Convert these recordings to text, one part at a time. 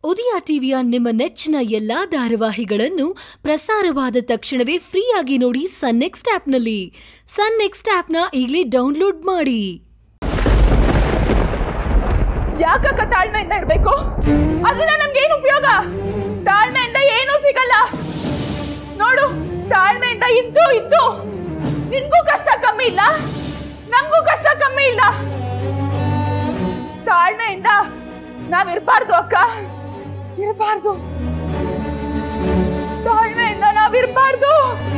ಉದಯ ಟಿವಿಯ ನಿಮ್ಮ ನೆಚ್ಚಿನ ಎಲ್ಲಾ ಧಾರಾವಾಹಿಗಳನ್ನು ಪ್ರಸಾರವಾದ ತಕ್ಷಣವೇ ಫ್ರೀಯಾಗಿ ನೋಡಿ ಸನ್ ನೆಕ್ಸ್ಟ್ ಆಪ್ನಲ್ಲಿ ಸನ್ ನೆಕ್ಸ್ಟ್ ಆಪ್ನ ಈಗಲೇ ಡೌನ್ಲೋಡ್ ಮಾಡಿ ಯಾಕಕ್ಕ ತಾಳ್ಮೆಯಿಂದ ಇರ್ಬೇಕು ಅದರಿಂದ ನಮ್ಗೆ ಏನು ಉಪಯೋಗ ತಾಳ್ಮೆಯಿಂದ ಏನೂ ಸಿಗಲ್ಲ ನೋಡು ತಾಳ್ಮೆಯಿಂದ ಇದ್ದು ಇದ್ದು ನಿನ್ಗೂ ಕಷ್ಟ ಕಮ್ಮಿ ಇಲ್ಲ ನಮಗೂ ಕಷ್ಟ ಕಮ್ಮಿ ಇಲ್ಲ ತಾಳ್ಮೆಯಿಂದ ನಾವ್ ಇರ್ಬಾರ್ದು ಅಕ್ಕ ಇರಬಾರ್ದು ತಾಳ್ಮೆಯಿಂದ ನಾವ್ ಇರ್ಬಾರ್ದು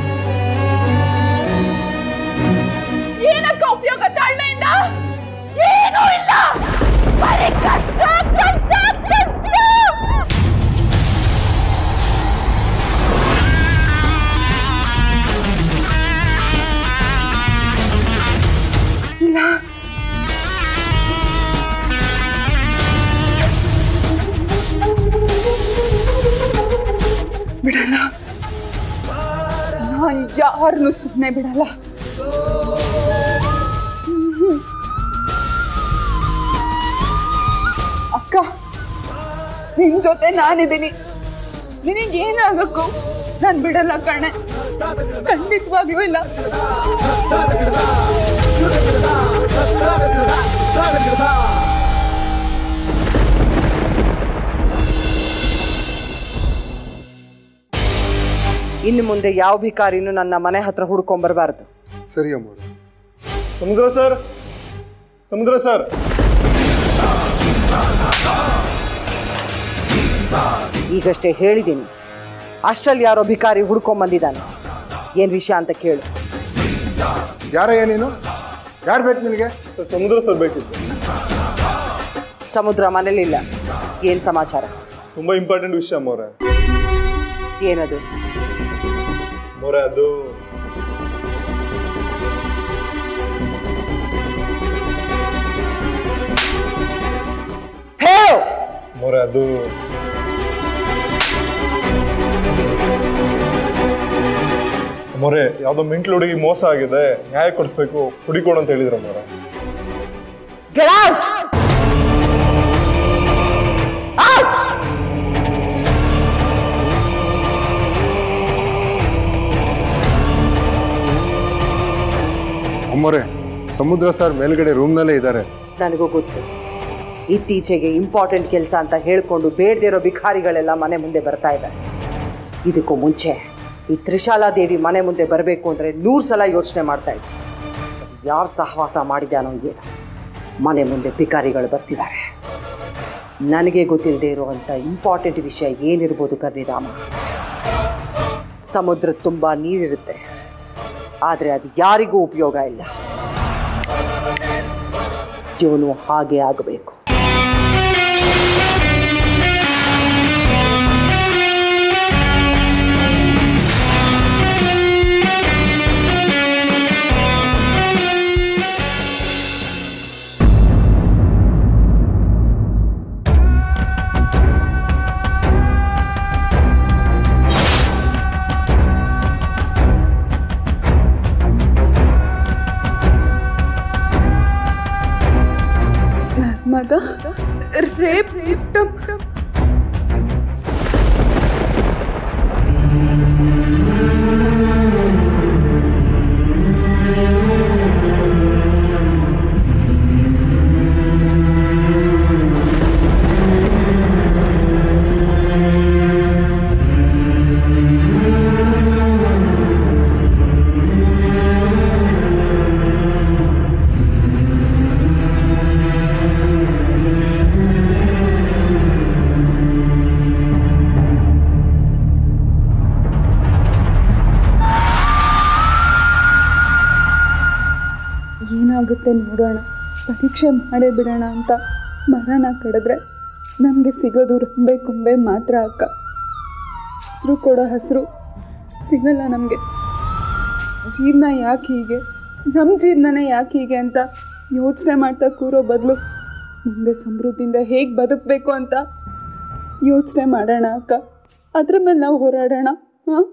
ಏನಕ್ಕ ಉಪಯೋಗ ತಾಳ್ಮೆಯಿಂದ ಏನೂ ಇಲ್ಲ ಬರೀ ಕಷ್ಟ ಕಷ್ಟ ಕಷ್ಟ ಇಲ್ಲ ಬಿಡಲ್ಲ ನಾನು ಯಾರನ್ನು ಸುಮ್ಮನೆ ಬಿಡಲ್ಲ ಅಕ್ಕ ನಿನ್ ಜೊತೆ ನಾನಿದ್ದೀನಿ ನಿನಗೇನಾಗಕ್ಕೂ ನಾನು ಬಿಡಲ್ಲ ಕಣೆ ಖಂಡಿತವಾಗ್ಲೂ ಇಲ್ಲ ಇನ್ನು ಮುಂದೆ ಯಾವ ಭಿಕಾರಿನೂ ನನ್ನ ಮನೆ ಹತ್ರ ಹುಡ್ಕೊಂಬರ್ಬಾರ್ದು ಸರಿ ಅಮ್ಮ ಸಮುದ್ರ ಸರ್ ಸಮುದ್ರ ಸರ್ ಈಗಷ್ಟೇ ಹೇಳಿದ್ದೀನಿ ಅಷ್ಟರಲ್ಲಿ ಯಾರೋ ಭಿಕಾರಿ ಹುಡ್ಕೊಂಬಂದಿದ್ದಾನೆ ಏನು ವಿಷಯ ಅಂತ ಕೇಳು ಯಾರಯ್ಯ ನೀನು ಯಾರು ಬೇಕು ನಿನಗೆ ಸಮುದ್ರ ಸರ್ ಬೇಕಿತ್ತು ಸಮುದ್ರ ಮನೇಲಿಲ್ಲ ಏನು ಸಮಾಚಾರ ತುಂಬಾ ಇಂಪಾರ್ಟೆಂಟ್ ವಿಷಯ ಮೋರೆ ಏನದು ಮೋರೆ ಅದು ಹೇಳು ಮೋರೆ ಅದು ಮೊರೆ ಯಾವ್ದೋ ಮಿಂಟ್ಲು ಹುಡುಗಿ ಮೋಸ ಆಗಿದೆ ನ್ಯಾಯ ಕೊಡಿಸ್ಬೇಕು ಹುಡಿಕೊಡು ಅಂತ ಹೇಳಿದ್ರು ಮೊರೆ Get out! Out! ಅಮ್ಮೋರೆ ಸಮುದ್ರ ಸರ್ ಮೇಲ್ಗಡೆ ರೂಮ್ನಲ್ಲೇ ಇದ್ದಾರೆ ನನಗೂ ಗೊತ್ತು ಇತ್ತೀಚೆಗೆ ಇಂಪಾರ್ಟೆಂಟ್ ಕೆಲಸ ಅಂತ ಹೇಳ್ಕೊಂಡು ಬೇಡದಿರೋ ಭಿಕಾರಿಗಳೆಲ್ಲ ಮನೆ ಮುಂದೆ ಬರ್ತಾ ಇದ್ದಾರೆ ಇದಕ್ಕೂ ಮುಂಚೆ ಈ ತ್ರಿಶಾಲಾ ದೇವಿ ಮನೆ ಮುಂದೆ ಬರಬೇಕು ಅಂದರೆ ನೂರು ಸಲ ಯೋಚನೆ ಮಾಡ್ತಾ ಇತ್ತು ಯಾರು ಸಹವಾಸ ಮಾಡಿದಾನೋ ಏನೋ ಮನೆ ಮುಂದೆ ಭಿಕಾರಿಗಳು ಬರ್ತಿದ್ದಾರೆ ನನಗೆ ಗೊತ್ತಿಲ್ಲದೆ ಇರುವಂಥ ಇಂಪಾರ್ಟೆಂಟ್ ವಿಷಯ ಏನಿರ್ಬೋದು ಕರ್ಣಿರಾಮ ಸಮುದ್ರ ತುಂಬ ನೀರಿರುತ್ತೆ ಆದರೆ ಅದು ಯಾರಿಗೂ ಉಪಯೋಗ ಇಲ್ಲ ಇವನು ಹಾಗೆ ಆಗಬೇಕು ಮಗ ರೇಪ್ ರೇಪ್ ಟಮ್ ಟಮ್ ಏನಾಗುತ್ತೆ ನೋಡೋಣ ಪರೀಕ್ಷೆ ಮಾಡೇ ಬಿಡೋಣ ಅಂತ ಮರನ ಕಡಿದ್ರೆ ನಮಗೆ ಸಿಗೋದು ರಂಬೆ ಕೊಂಬೆ ಮಾತ್ರ ಅಕ್ಕ ಹಸಿರು ಕೊಡೋ ಹಸಿರು ಸಿಗಲ್ಲ ನಮಗೆ ಜೀವನ ಯಾಕೆ ಹೀಗೆ ನಮ್ಮ ಜೀವನನೇ ಯಾಕೆ ಹೀಗೆ ಅಂತ ಯೋಚನೆ ಮಾಡ್ತಾ ಕೂರೋ ಬದಲು ಮುಂದೆ ಸಮೃದ್ಧಿಯಿಂದ ಹೇಗೆ ಬದುಕಬೇಕು ಅಂತ ಯೋಚನೆ ಮಾಡೋಣ ಅಕ್ಕ ಅದ್ರ ಮೇಲೆ ನಾವು ಹೋರಾಡೋಣ ಹಾಂ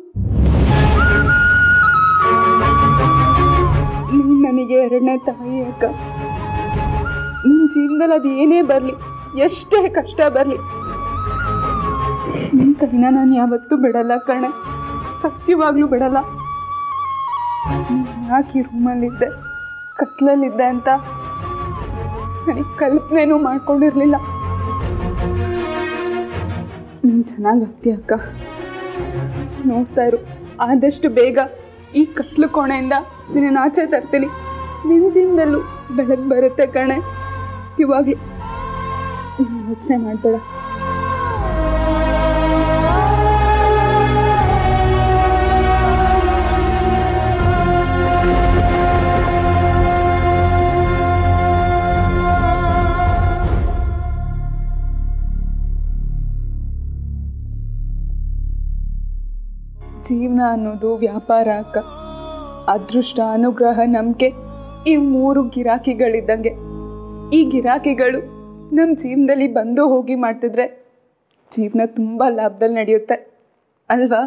ನೀನು ನನಗೆ ಎರಡನೇ ತಾಯಿ ಅಕ್ಕ ನಿನ್ನ ಜೀವನದಲ್ಲಿ ಅದು ಏನೇ ಬರಲಿ ಎಷ್ಟೇ ಕಷ್ಟ ಬರಲಿ ಕೈನ ನಾನು ಯಾವತ್ತೂ ಬಿಡಲ್ಲ ಕಣೆ ಸತ್ಯವಾಗ್ಲೂ ಬಿಡಲ್ಲ ನೀನ್ ಯಾಕೆ ಈ ರೂಮಲ್ಲಿದ್ದೆ ಕತ್ಲಲ್ಲಿದ್ದೆ ಅಂತ ನನಗೆ ಕಲ್ಪನೆನೂ ಮಾಡ್ಕೊಂಡಿರ್ಲಿಲ್ಲ ನೀನು ಚೆನ್ನಾಗಿ ಆಗ್ತೀಯ ಅಕ್ಕ ನೋಡ್ತಾ ಇರು ಆದಷ್ಟು ಬೇಗ ಈ ಕತ್ಲು ಕೋಣೆಯಿಂದ ನಿನ್ನ ಆಚೆ ತರ್ತೀನಿ ನಿನ್ನ ಜೀವನದಲ್ಲೂ ಬೆಳಕು ಬರುತ್ತೆ ಕಣೆ ಸತ್ಯವಾಗ್ಲು ನೀನು ಯೋಚನೆ ಮಾಡಬೇಡ ಜೀವನ ಅನ್ನೋದು ವ್ಯಾಪಾರ ಅಕ್ಕ ಅದೃಷ್ಟ ಅನುಗ್ರಹ ನಂಬಿಕೆ ಈ ಮೂರು ಗಿರಾಕಿಗಳಿದ್ದಂಗೆ ಈ ಗಿರಾಕಿಗಳು ನಮ್ಮ ಜೀವನದಲ್ಲಿ ಬಂದು ಹೋಗಿ ಮಾಡ್ತಿದ್ರೆ ಜೀವನ ತುಂಬ ಲಾಭದಲ್ಲಿ ನಡೆಯುತ್ತೆ ಅಲ್ವಾ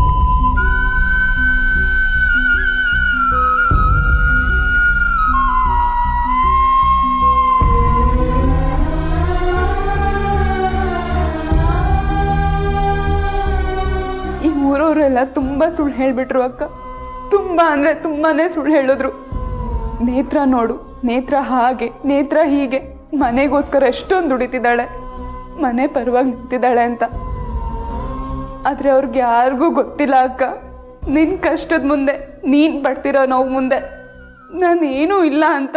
ಈ ಊರವರೆಲ್ಲ ತುಂಬ ಸುಳ್ಳು ಹೇಳಿಬಿಟ್ರು ಅಕ್ಕ ತುಂಬ ಅಂದರೆ ತುಂಬಾನೇ ಸುಳ್ಳು ಹೇಳಿದ್ರು ನೇತ್ರ ನೋಡು ನೇತ್ರ ಹಾಗೆ ನೇತ್ರ ಹೀಗೆ ಮನೆಗೋಸ್ಕರ ಎಷ್ಟೊಂದು ದುಡಿತಿದ್ದಾಳೆ ಮನೆ ಪರವಾಗಿ ನಿಂತಿದ್ದಾಳೆ ಅಂತ ಆದರೆ ಅವ್ರಿಗೆ ಯಾರಿಗೂ ಗೊತ್ತಿಲ್ಲ ಅಕ್ಕ ನಿನ್ನ ಕಷ್ಟದ ಮುಂದೆ ನೀನು ಪಡ್ತಿರೋ ನೋವು ಮುಂದೆ ನಾನೇನೂ ಇಲ್ಲ ಅಂತ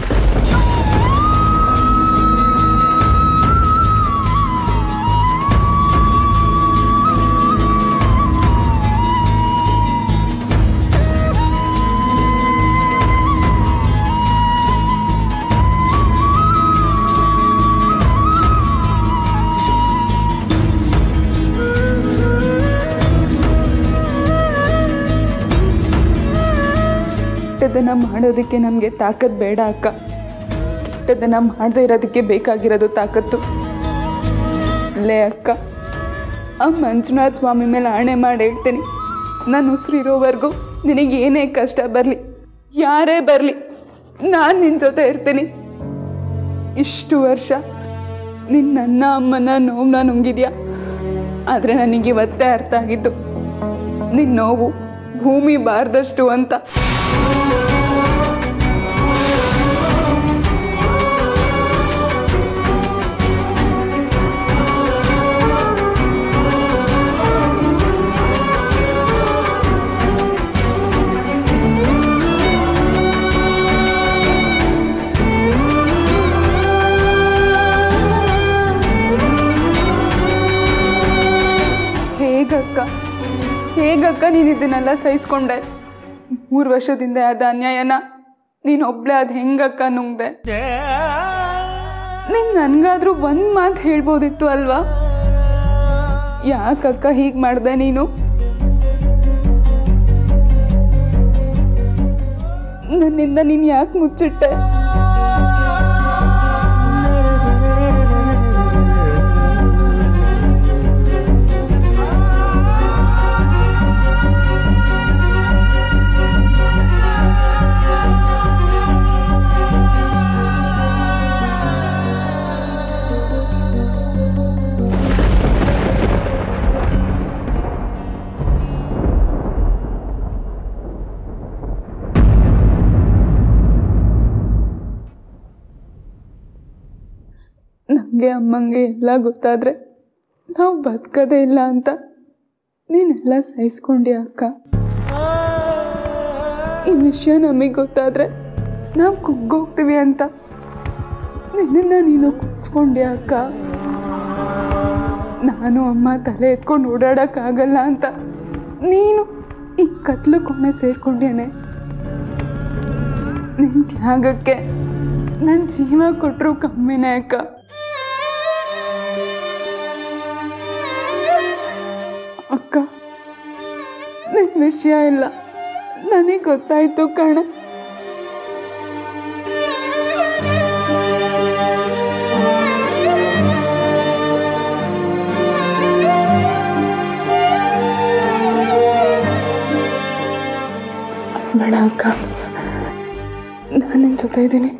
ಕೆಟ್ಟದನ್ನ ಮಾಡೋದಕ್ಕೆ ನಮಗೆ ತಾಕತ್ ಬೇಡ ಅಕ್ಕ ಕೆಟ್ಟದನ್ನ ಮಾಡದೇ ಇರೋದಕ್ಕೆ ಬೇಕಾಗಿರೋದು ತಾಕತ್ತು ಲೇ ಅಕ್ಕ ಆ ಮಂಜುನಾಥ್ ಸ್ವಾಮಿ ಮೇಲೆ ಆಣೆ ಮಾಡಿ ಹೇಳ್ತೀನಿ ನಾನು ಉಸಿರಿರೋವರೆಗೂ ನಿನಗೆ ಏನೇ ಕಷ್ಟ ಬರಲಿ ಯಾರೇ ಬರಲಿ ನಾನು ನಿನ್ನ ಜೊತೆ ಇರ್ತೀನಿ ಇಷ್ಟು ವರ್ಷ ನಿನ್ನ ನನ್ನ ಅಮ್ಮನ ನೋವನ್ನ ನುಂಗಿದ್ಯಾ ಆದರೆ ನನಗೆ ಇವತ್ತೇ ಅರ್ಥ ಆಗಿದ್ದು ನಿನ್ನ ನೋವು ಭೂಮಿ ಬಾರ್ದಷ್ಟು ಅಂತ ಹೇಗಕ್ಕ ಹೇಗಕ್ಕ ನೀನು ಇದನ್ನೆಲ್ಲ ಸಹಿಸ್ಕೊಂಡೆ ಮೂರು ವರ್ಷದಿಂದ ಆದ ಅನ್ಯಾಯನ ನೀನು ಒಬ್ಳೆ ಅದು ಹೆಂಗಕ್ಕ ನುಂಗ್ದೆ ನೀನು ನನಗಾದ್ರೂ ಒಂದು ಮಾತು ಹೇಳ್ಬೋದಿತ್ತು ಅಲ್ವಾ ಯಾಕಕ್ಕ ಹೀಗೆ ಮಾಡ್ದೆ ನೀನು ನನ್ನಿಂದ ನೀನು ಯಾಕೆ ಮುಚ್ಚಿಟ್ಟೆ ನನಗೆ ಅಮ್ಮಂಗೆ ಎಲ್ಲ ಗೊತ್ತಾದರೆ ನಾವು ಬದುಕೋದೇ ಇಲ್ಲ ಅಂತ ನೀನೆಲ್ಲ ಸಹಿಸ್ಕೊಂಡಿ ಅಕ್ಕ ಈ ವಿಷಯ ನಮಗೆ ಗೊತ್ತಾದರೆ ನಾವು ಕುಗ್ಗೋಗ್ತೀವಿ ಅಂತ ನಿನ್ನ ನೀನು ಕುಗ್ಸ್ಕೊಂಡಿ ಅಕ್ಕ ನಾನು ಅಮ್ಮ ತಲೆ ಎತ್ಕೊಂಡು ಓಡಾಡೋಕ್ಕಾಗಲ್ಲ ಅಂತ ನೀನು ಈ ಕತ್ಲು ಕೊನೆ ಸೇರ್ಕೊಂಡೇನೆ ನಿನ್ನ ತ್ಯಾಗಕ್ಕೆ ನನ್ನ ಜೀವ ಕೊಟ್ಟರು ಕಮ್ಮಿನೇ ಅಕ್ಕ ಅಕ್ಕ ನಿನ್ನ ವಿಷಯ ಇಲ್ಲ ನನಗೆ ಗೊತ್ತಾಯ್ತು ಕಣ ಬೇಡ ಅಕ್ಕ ನಾನು ನಿನ್ನ ಜೊತೆ ಇದ್ದೀನಿ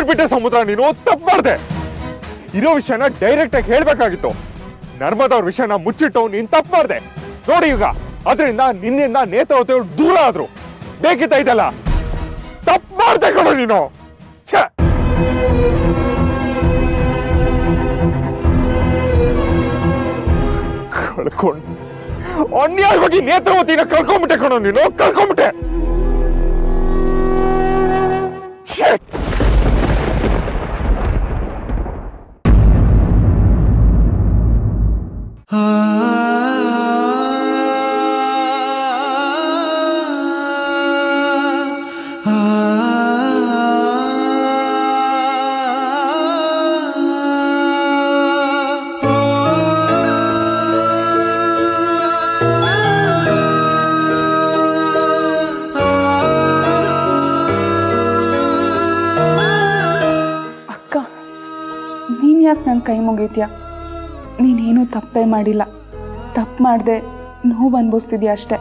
ಮಾಡ್ಬಿಟ್ಟೆ ಸಮುದ್ರ ನೀನು ತಪ್ಪು ಮಾಡ್ದೆ ಇರೋ ವಿಷಯನ ಡೈರೆಕ್ಟ್ ಆಗಿ ಹೇಳ್ಬೇಕಾಗಿತ್ತು ನರ್ಮದಾ ಅವ್ರ ವಿಷಯನ ಮುಚ್ಚಿಟ್ಟು ನೀನ್ ತಪ್ಪು ಮಾಡ್ದೆ ನೋಡಿ ಈಗ ಅದರಿಂದ ನಿನ್ನಿಂದ ನೇತಾವತಿಯವ್ರು ದೂರ ಆದ್ರು ಬೇಕಿತ್ತ ಇದೆಲ್ಲ ತಪ್ಪು ಮಾಡ್ದೆ ಕಣೋ ನೀನು ಛೇ ಕಳ್ಕೊಂಡು ಅನ್ಯಾಯವಾಗಿ ನೇತ್ರಾವತಿನ ಕಳ್ಕೊಂಬಿಟ್ಟೆ ಕಣೋ ನೀನು ಕಳ್ಕೊಂಬಿಟ್ಟೆ Shit! ಅಕ್ಕ ನೀನು ಯಾಕೆ ನನ್ನ ಕೈ ಮುಗೀತ್ಯಾ ನೀನೇನೂ ತಪ್ಪೇ ಮಾಡಿಲ್ಲ ತಪ್ಪು ಮಾಡಿದೆ ನೋವು ಅನ್ಭವಿಸ್ತಿದ್ಯಾ ಅಷ್ಟೆ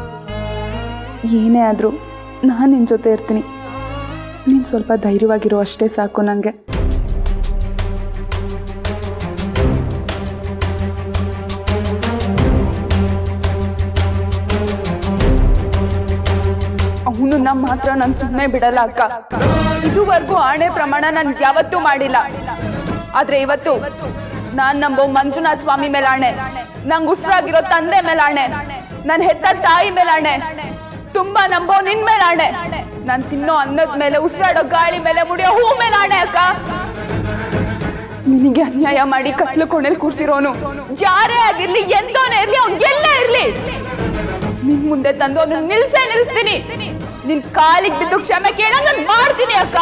ಏನೇ ಆದರೂ ನಾನು ನಿನ್ನ ಜೊತೆ ಇರ್ತೀನಿ ನೀನು ಸ್ವಲ್ಪ ಧೈರ್ಯವಾಗಿರೋ ಅಷ್ಟೇ ಸಾಕು ನನಗೆ ಅವನನ್ನ ಮಾತ್ರ ನಾನು ಸುಮ್ಮನೆ ಬಿಡಲ್ಲ ಅಕ್ಕ ಇದುವರೆಗೂ ಆಣೆ ಪ್ರಮಾಣ ನಾನು ಯಾವತ್ತೂ ಮಾಡಿಲ್ಲ ಆದ್ರೆ ಇವತ್ತು ನಾನ್ ನಂಬೋ ಮಂಜುನಾಥ್ ಸ್ವಾಮಿ ಮೇಲೆ ಆಣೆ ನಂಗೆ ಉಸಿರಾಗಿರೋ ತಂದೆ ಮೇಲೆ ಆಣೆ ನನ್ ಹೆತ್ತ ತಾಯಿ ಮೇಲೆ ಆಣೆ ತುಂಬಾ ನಂಬೋ ನಿನ್ ಮೇಲೆ ಆಣೆ ನಾನ್ ತಿನ್ನೋ ಅನ್ನದ ಮೇಲೆ ಉಸಿರಾಡೋ ಗಾಳಿ ಮೇಲೆ ಮುಡಿಯೋ ಹೂ ಮೇಲೆ ಆಣೆ ಅಕ್ಕ ನಿನಗೆ ಅನ್ಯಾಯ ಮಾಡಿ ಕತ್ಲು ಕೋಣೆಲ್ ಕೂರ್ಸಿರೋನು ಯಾರೇ ಆಗಿರ್ಲಿ ಎಂತೋನೇ ಇರ್ಲಿ ಅವ್ನ್ ಎಲ್ಲೇ ಇರ್ಲಿ ನಿನ್ ಮುಂದೆ ತಂದು ಅವ್ನು ನಿಲ್ಸೇ ನಿಲ್ಸ್ತೀನಿ ನಿನ್ ಕಾಲಿಗೆ ಬಿದ್ದು ಕ್ಷಮೆ ಕೇಳಂಗ್ ನಾನ್ ಮಾಡ್ತೀನಿ ಅಕ್ಕ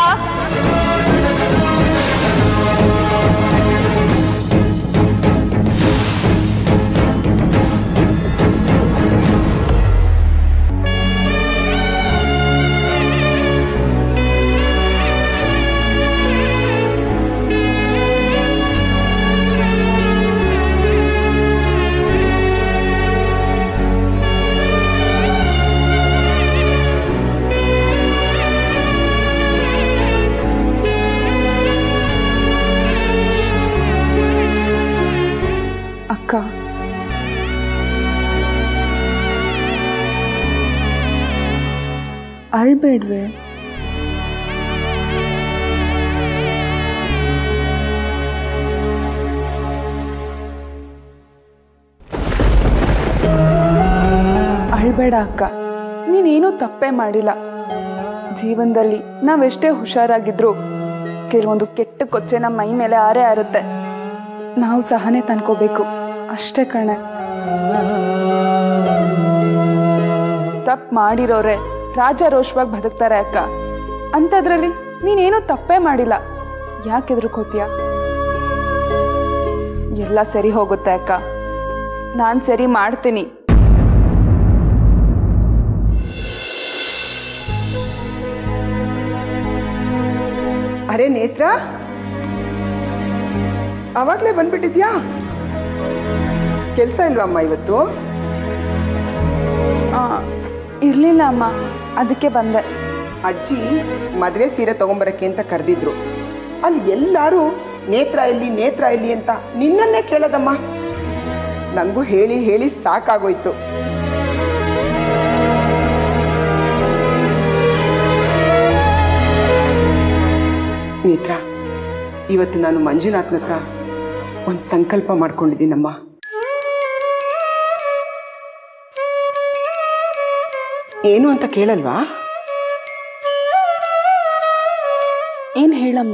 ಅಕ್ಕ ಅಳ್ಬೇಡ್ವೆ ಅಳ್ಬೇಡ ಅಕ್ಕ ನೀನೇನೂ ತಪ್ಪೇ ಮಾಡಿಲ್ಲ ಜೀವನದಲ್ಲಿ ನಾವೆಷ್ಟೇ ಹುಷಾರಾಗಿದ್ರು ಕೆಲವೊಂದು ಕೆಟ್ಟ ಕೊಚ್ಚೆ ನಮ್ಮ ಮೈ ಮೇಲೆ ಆರೇ ಆರುತ್ತೆ ನಾವು ಸಹನೆ ತನ್ಕೋಬೇಕು ಅಷ್ಟೇ ಕಣೆ ತಪ್ಪು ಮಾಡಿರೋರೆ ರಾಜಾರೋಷವಾಗಿ ಬದುಕ್ತಾರೆ ಅಕ್ಕ ಅಂಥದ್ರಲ್ಲಿ ನೀನೇನೂ ತಪ್ಪೇ ಮಾಡಿಲ್ಲ ಯಾಕೆ ಎದುರ್ಕೋತೀಯ ಎಲ್ಲ ಸರಿ ಹೋಗುತ್ತೆ ಅಕ್ಕ ನಾನು ಸರಿ ಮಾಡ್ತೀನಿ ಅರೆ ನೇತ್ರ ಅವಾಗಲೇ ಬಂದ್ಬಿಟ್ಟಿದ್ಯಾ ಕೆಲಸ ಇಲ್ವಮ್ಮ ಇವತ್ತು ಇರಲಿಲ್ಲ ಅಮ್ಮ ಅದಕ್ಕೆ ಬಂದೆ ಅಜ್ಜಿ ಮದುವೆ ಸೀರೆ ತಗೊಂಬರಕ್ಕೆ ಅಂತ ಕರೆದಿದ್ರು ಅಲ್ಲಿ ಎಲ್ಲರೂ ನೇತ್ರ ಎಲ್ಲಿ ನೇತ್ರ ಎಲ್ಲಿ ಅಂತ ನಿನ್ನನ್ನೇ ಕೇಳೋದಮ್ಮ ನನಗೂ ಹೇಳಿ ಹೇಳಿ ಸಾಕಾಗೋಯ್ತು ನೇತ್ರ ಇವತ್ತು ನಾನು ಮಂಜುನಾಥ್ನ ಹತ್ರ ಒಂದು ಸಂಕಲ್ಪ ಮಾಡ್ಕೊಂಡಿದ್ದೀನಮ್ಮ ಏನು ಅಂತ ಕೇಳಲ್ವಾ ಏನು ಹೇಳಮ್ಮ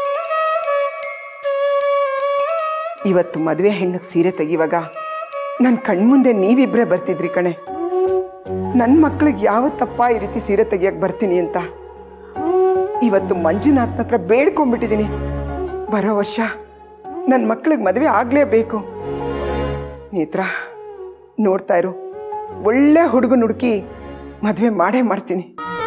ಇವತ್ತು ಮದುವೆ ಹೆಣ್ಣಿಗೆ ಸೀರೆ ತೆಗಿವಾಗ ನನ್ನ ಕಣ್ಮುಂದೆ ನೀವಿಬ್ಬರೇ ಬರ್ತಿದ್ರಿ ಕಣೆ ನನ್ನ ಮಕ್ಳಿಗೆ ಯಾವ ತಪ್ಪ ಈ ರೀತಿ ಸೀರೆ ತೆಗಿಯಕ್ಕೆ ಬರ್ತೀನಿ ಅಂತ ಇವತ್ತು ಮಂಜುನಾಥ್ನ ಹತ್ರ ಬೇಡ್ಕೊಂಡ್ಬಿಟ್ಟಿದ್ದೀನಿ ಬರೋ ವರ್ಷ ನನ್ನ ಮಕ್ಳಿಗೆ ಮದುವೆ ಆಗಲೇಬೇಕು ನೇತ್ರ ನೋಡ್ತಾ ಇರು ಒಳ್ಳೆ ಹುಡುಗನ ಹುಡುಕಿ ಮದುವೆ ಮಾಡೇ ಮಾಡ್ತೀನಿ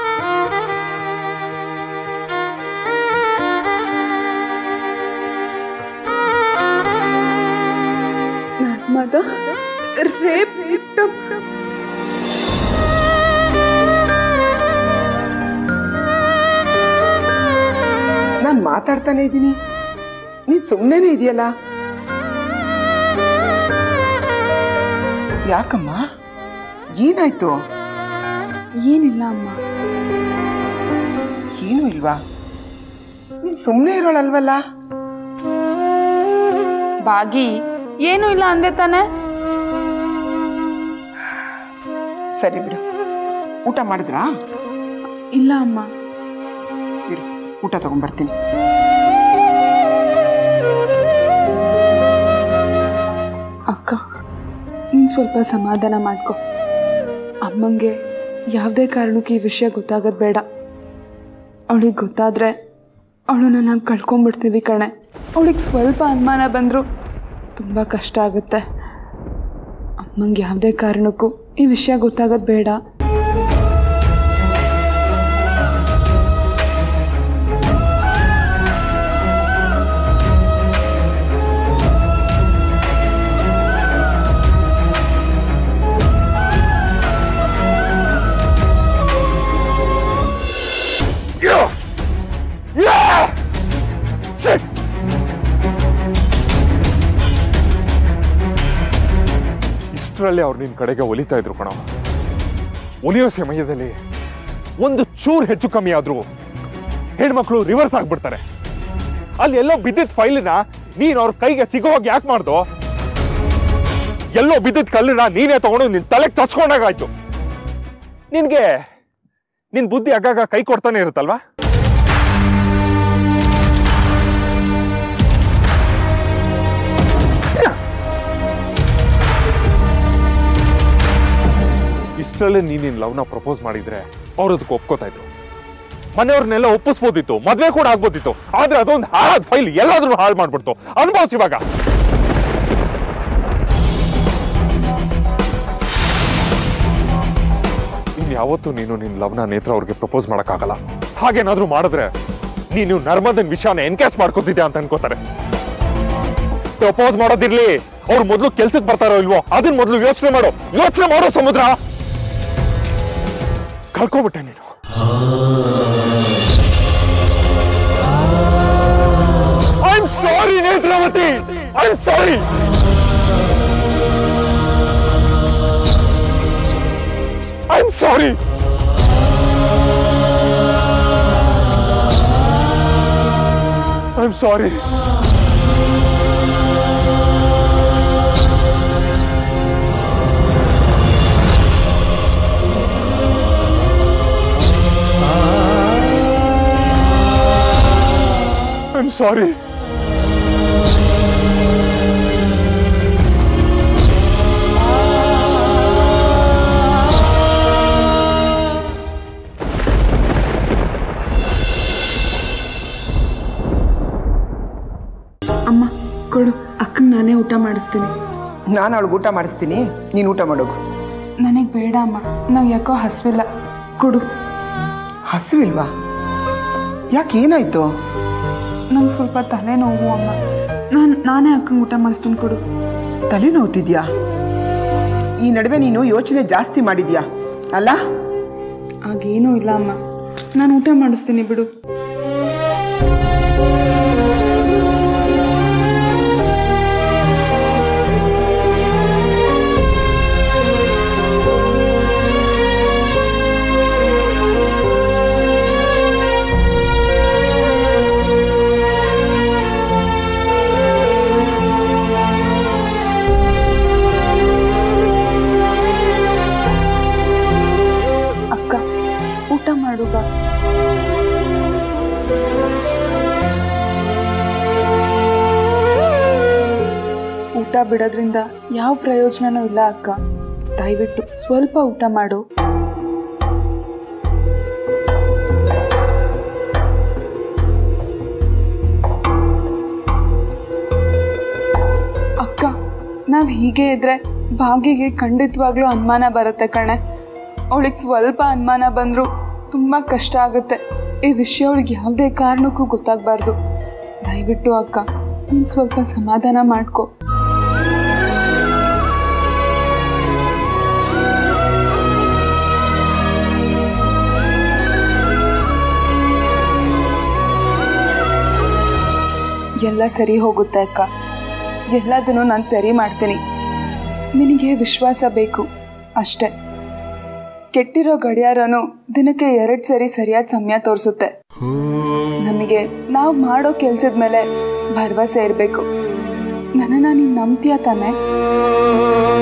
ಮದ ರೇಪ್ victim. ನಾನು ನಾನು ಮಾತಾಡ್ತಾನೆ ಇದ್ದೀನಿ ನೀನು ಸುಮ್ಮನೆ ಇದೆಯಲ್ಲ ಯಾಕಮ್ಮ ಏನಾಯ್ತು ಏನಿಲ್ಲ ಅಮ್ಮ ಏನೂ ಇಲ್ವಾ ನೀನು ಸುಮ್ಮನೆ ಇರೋಳಲ್ವಲ್ಲ ಬಾಗಿ ಏನೂ ಇಲ್ಲ ಅಂದೆ ತಾನೆ ಸರಿ ಬಿಡು ಊಟ ಮಾಡಿದ್ರಾ ಇಲ್ಲ ಅಮ್ಮ ಇರು ಊಟ ತಗೊಂಡ್ಬರ್ತೀನಿ ಅಕ್ಕ ನೀನು ಸ್ವಲ್ಪ ಸಮಾಧಾನ ಮಾಡ್ಕೊ ಅಮ್ಮಂಗೆ ಯಾವುದೇ ಕಾರಣಕ್ಕೂ ಈ ವಿಷಯ ಗೊತ್ತಾಗೋದು ಬೇಡ ಅವಳಿಗೆ ಗೊತ್ತಾದರೆ ಅವಳನ್ನ ನಾವು ಕಳ್ಕೊಂಬಿಡ್ತೀವಿ ಕಣೆ ಅವಳಿಗೆ ಸ್ವಲ್ಪ ಅನುಮಾನ ಬಂದರೂ ತುಂಬ ಕಷ್ಟ ಆಗುತ್ತೆ ಅಮ್ಮಂಗೆ ಯಾವುದೇ ಕಾರಣಕ್ಕೂ ಈ ವಿಷಯ ಗೊತ್ತಾಗೋದು ಬೇಡ Yeah! Yeah! Shit! ಇಷ್ಟರಲ್ಲಿ ಅವ್ರು ನಿನ್ ಕಡೆಗೆ ಒಲಿತಾ ಇದ್ರು ಕಣವ ಒಲಿಯೋ ಸಮಯದಲ್ಲಿ ಒಂದು ಚೂರ್ ಹೆಚ್ಚು ಕಮ್ಮಿ ಆದ್ರೂ ಹೆಣ್ಮಕ್ಳು ರಿವರ್ಸ್ ಆಗ್ಬಿಡ್ತಾರೆ ಅಲ್ಲಿ ಎಲ್ಲೋ ಬಿದ್ದಿದ್ದ ಫೈಲ್ನ ನೀನ್ ಅವ್ರ ಕೈಗೆ ಸಿಗೋ ಹಾಗೆ ಯಾಕೆ ಮಾಡ್ದೋ ಎಲ್ಲೋ ಬಿದ್ದಿದ್ದ ಕಲ್ಲನ್ನ ನೀನೇ ತಗೊಂಡು ನಿನ್ ತಲೆಗೆ ತಚ್ಕೊಂಡಾಗಾಯ್ತು ನಿನ್ಗೆ ನಿನ್ ಬುದ್ಧಿ ಆಗಾಗ ಕೈ ಕೊಡ್ತಾನೆ ಇರುತ್ತಲ್ವಾ ಇಷ್ಟರಲ್ಲೇ ನೀನ್ ನಿನ್ ಲವ್ನ ಪ್ರಪೋಸ್ ಮಾಡಿದ್ರೆ ಅವ್ರು ಅದಕ್ಕೆ ಒಪ್ಕೋತಾ ಇದ್ರು ಮನೆಯವ್ರನ್ನೆಲ್ಲ ಒಪ್ಪಿಸ್ಬೋದಿತ್ತು ಮದ್ವೆ ಕೂಡ ಆಗ್ಬೋದಿತ್ತು ಆದ್ರೆ ಅದೊಂದು ಹಾಳಾದ ಫೈಲ್ ಎಲ್ಲಾದ್ರೂ ಹಾಳು ಮಾಡ್ಬಿಡ್ತು ಅನುಭವಿಸಿ ಇವಾಗ ಇನ್ ಯಾವತ್ತೂ ನೀನು ನಿನ್ ಲವ್ನ ನೇತ್ರ ಅವ್ರಿಗೆ ಪ್ರಪೋಸ್ ಮಾಡಕ್ಕಾಗಲ್ಲ ಹಾಗೇನಾದ್ರೂ ಮಾಡಿದ್ರೆ ನೀನು ನರ್ಮದನ್ ವಿಷಯನ ಎನ್ಕ್ಯಾಶ್ ಮಾಡ್ಕೋತಿದ್ಯಾ ಅಂತ ಅನ್ಕೋತಾರೆ ಪ್ರಪೋಸ್ ಮಾಡೋದಿರ್ಲಿ ಅವ್ರು ಮೊದಲು ಕೆಲ್ಸಕ್ಕೆ ಬರ್ತಾರೋ ಇಲ್ವೋ ಅದನ್ನ ಮೊದಲು ಯೋಚನೆ ಮಾಡು ಯೋಚನೆ ಮಾಡೋ ಸಮುದ್ರ ಕಳ್ಕೊಬಿಟ್ಟೆ ನೀನು I am sorry Netravati I am sorry I am sorry I am sorry I'm sorry. ಅಮ್ಮ ಕೊಡು ಅಕ್ಕಂಗೆ ನಾನೇ ಊಟ ಮಾಡಿಸ್ತೀನಿ ನಾನು ಅವಳಿಗೆ ಊಟ ಮಾಡಿಸ್ತೀನಿ ನೀನು ಊಟ ಮಾಡೋಗು ನನಗೆ ಬೇಡ ಅಮ್ಮ ನಂಗೆ ಯಾಕೋ ಹಸಿವಿಲ್ಲ ಕೊಡು ಹಸುವಿಲ್ವಾ ಯಾಕೆ ಏನಾಯ್ತು ನಂಗೆ ಸ್ವಲ್ಪ ತಲೆನೋವು ಅಮ್ಮ ನಾನು ನಾನೇ ಅಕ್ಕಂಗೆ ಊಟ ಮಾಡಿಸ್ತೀನಿ ಕೊಡು ತಲೆ ನೋವ್ತಿದ್ಯಾ ಈ ನಡುವೆ ನೀನು ಯೋಚನೆ ಜಾಸ್ತಿ ಮಾಡಿದ್ಯಾ ಅಲ್ಲ ಹಾಗೇನೂ ಇಲ್ಲ ಅಮ್ಮ ನಾನು ಊಟ ಮಾಡಿಸ್ತೀನಿ ಬಿಡು ಅಕ್ಕ ಊಟ ಮಾಡು ಬಾ ಊಟ ಬಿಡೋದ್ರಿಂದ ಯಾವ ಪ್ರಯೋಜನನೂ ಇಲ್ಲ ಅಕ್ಕ ದಯವಿಟ್ಟು ಸ್ವಲ್ಪ ಊಟ ಮಾಡು ಅಕ್ಕ ನಾವು ಹೀಗೆ ಇದ್ರೆ ಭಾಗಿಗೆ ಖಂಡಿತವಾಗ್ಲೂ ಅನುಮಾನ ಬರುತ್ತೆ ಕಣೆ ಅವಳಿಗೆ ಸ್ವಲ್ಪ ಅನುಮಾನ ಬಂದರೂ ತುಂಬ ಕಷ್ಟ ಆಗುತ್ತೆ ಈ ವಿಷಯ ಅವಳಿಗೆ ಯಾವುದೇ ಕಾರಣಕ್ಕೂ ಗೊತ್ತಾಗಬಾರ್ದು ದಯವಿಟ್ಟು ಅಕ್ಕ ನೀನು ಸ್ವಲ್ಪ ಸಮಾಧಾನ ಮಾಡ್ಕೊ ಎಲ್ಲ ಸರಿ ಹೋಗುತ್ತೆ ಅಕ್ಕ ಎಲ್ಲದನ್ನು ನಾನು ಸರಿ ಮಾಡ್ತೀನಿ ನಿನಗೆ ವಿಶ್ವಾಸ ಬೇಕು ಅಷ್ಟೆ ಕೆಟ್ಟಿರೋ ಗಡಿಯಾರನು ದಿನಕ್ಕೆ ಎರಡು ಸರಿ ಸರಿಯಾದ ಸಮಯ ತೋರಿಸುತ್ತೆ ನಮಗೆ ನಾವು ಮಾಡೋ ಕೆಲ್ಸದ ಮೇಲೆ ಭರವಸೆ ಇರಬೇಕು ನನ್ನನ್ನು ನೀನು ನಂಬ್ತೀಯ ತಾನೆ